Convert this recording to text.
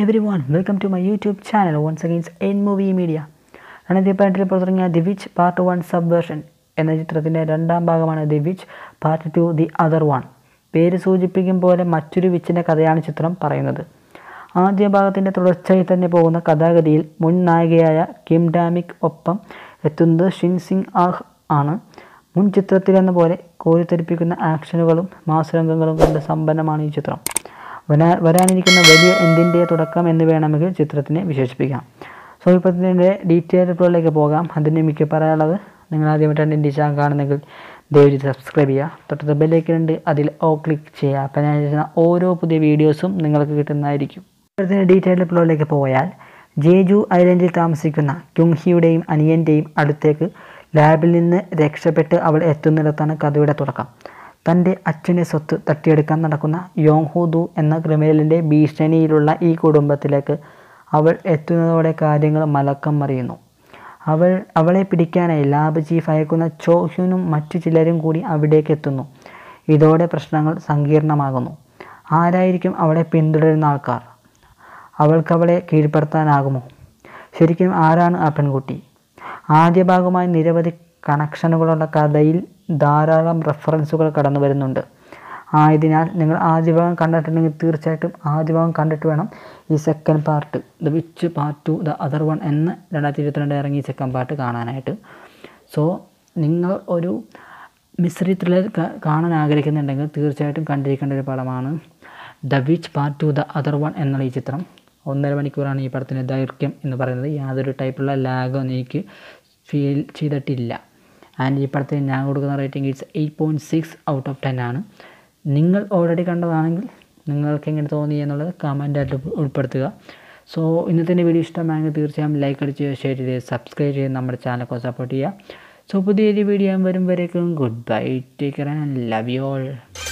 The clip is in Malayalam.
every everyone welcome to my YouTube channel once again എൻ മൂവി മീഡിയ രണ്ടായിരത്തി പതിനെട്ടിൽ പുറത്തിറങ്ങിയ the witch part one subversion എന്ന ചിത്രത്തിൻ്റെ രണ്ടാം ഭാഗമാണ് the witch part two the other one പേര് സൂചിപ്പിക്കും പോലെ മറ്റൊരു വിച്ചിൻ്റെ കഥയാണ് ചിത്രം പറയുന്നത് ആദ്യ ഭാഗത്തിൻ്റെ തുടർച്ചയായി തന്നെ പോകുന്ന കഥാഗതിയിൽ മുൻ നായികയായ കിം ഡാമിക് ഒപ്പം എത്തുന്നത് ഷിൻ സിംഗ് ആഹ് ആണ് മുൻ ചിത്രത്തിലെന്ന പോലെ കോരിത്തെരിപ്പിക്കുന്ന ആക്ഷനുകളും മാസരംഗങ്ങളും കൊണ്ട് സമ്പന്നമാണ് ഈ ചിത്രം വരാ വരാനിരിക്കുന്ന വലിയ എന്തിൻ്റെ തുടക്കം എന്ന് വേണമെങ്കിൽ ചിത്രത്തിനെ വിശേഷിപ്പിക്കാം സോ ഇപ്പോൾ ഇതിൻ്റെ ഡീറ്റെയിൽ റിപ്പോർട്ടിലേക്ക് പോകാം അതിന് എനിക്ക് പറയാനുള്ളത് നിങ്ങൾ ആദ്യമായിട്ടാണ് എൻ്റെ ചാനൽ കാണുന്നെങ്കിൽ ദയവ് ചെയ്ത് സബ്സ്ക്രൈബ് ചെയ്യുക തൊട്ടത് ബെല്ലേക്കുണ്ട് അതിൽ ഓ ക്ലിക്ക് ചെയ്യുക അപ്പോൾ ഞാൻ ചെയ്യുന്ന ഓരോ പുതിയ വീഡിയോസും നിങ്ങൾക്ക് കിട്ടുന്നതായിരിക്കും ഇതിൻ്റെ ഡീറ്റെയിൽ റിപ്പോർട്ടിലേക്ക് പോയാൽ ജേജു ഐലൻഡിൽ താമസിക്കുന്ന ക്യുങ്ഹിയുടെയും അനിയൻ്റെയും അടുത്തേക്ക് ലാബിൽ നിന്ന് രക്ഷപ്പെട്ട് അവൾ എത്തുന്നിടത്താണ് കഥയുടെ തുടക്കം തൻ്റെ അച്ഛൻ്റെ സ്വത്ത് തട്ടിയെടുക്കാൻ നടക്കുന്ന യോങ് ഹു ദു എന്ന ക്രിമിനലിൻ്റെ ഭീഷണിയിലുള്ള ഈ കുടുംബത്തിലേക്ക് അവൾ എത്തുന്നതോടെ കാര്യങ്ങൾ മലക്കം മറിയുന്നു അവൾ അവളെ പിടിക്കാനായി ലാബ് ചീഫ് അയക്കുന്ന ചോ ഹ്യുനും മറ്റു ചിലരും കൂടി അവിടേക്ക് എത്തുന്നു ഇതോടെ പ്രശ്നങ്ങൾ സങ്കീർണമാകുന്നു ആരായിരിക്കും അവളെ പിന്തുടരുന്ന ആൾക്കാർ അവൾക്ക് അവളെ കീഴ്പ്പെടുത്താനാകുമോ ശരിക്കും ആരാണ് ആ പെൺകുട്ടി ആദ്യ ഭാഗമായി നിരവധി കണക്ഷനുകളുള്ള കഥയിൽ ധാരാളം റെഫറൻസുകൾ കടന്നു വരുന്നുണ്ട് ആയതിനാൽ നിങ്ങൾ ആദ്യ ഭാഗം കണ്ടിട്ടുണ്ടെങ്കിൽ തീർച്ചയായിട്ടും ആദ്യ ഭാഗം കണ്ടിട്ട് വേണം ഈ second part the witch part two the other one എന്ന രണ്ടായിരത്തി ഇരുപത്തിരണ്ട് ഇറങ്ങിയ സെക്കൻഡ് പാർട്ട് കാണാനായിട്ട് സോ നിങ്ങൾ ഒരു മിസ്റ്ററി ത്രില്ലർ കാണാൻ ആഗ്രഹിക്കുന്നുണ്ടെങ്കിൽ തീർച്ചയായിട്ടും കണ്ടിരിക്കേണ്ട ഒരു പടമാണ് the witch part two the other one എന്നുള്ള ഈ ചിത്രം ഒന്നര മണിക്കൂറാണ് ഈ പടത്തിൻ്റെ ദൈർഘ്യം എന്ന് പറയുന്നത് യാതൊരു ടൈപ്പുള്ള ലാഗൊന്നും എനിക്ക് ഫീൽ ചെയ്തിട്ടില്ല ആൻഡ് ഈ പടത്തിന് ഞാൻ കൊടുക്കുന്ന rating it's eight point six out of ten ആണ് നിങ്ങൾ ഓൾറെഡി കണ്ടതാണെങ്കിൽ നിങ്ങൾക്ക് എങ്ങനെ തോന്നി എന്നുള്ളത് കമൻ്റായിട്ട് ഉൾപ്പെടുത്തുക സോ ഇന്നത്തെ വീഡിയോ ഇഷ്ടമായെങ്കിൽ തീർച്ചയായും ലൈക്ക് അടിച്ച് ഷെയർ ചെയ്ത് സബ്സ്ക്രൈബ് ചെയ്ത് നമ്മുടെ ചാനലൊക്കെ സപ്പോർട്ട് ചെയ്യുക സോ പുതിയൊരു വീഡിയോ വരും വരേക്കും goodbye take care and love you all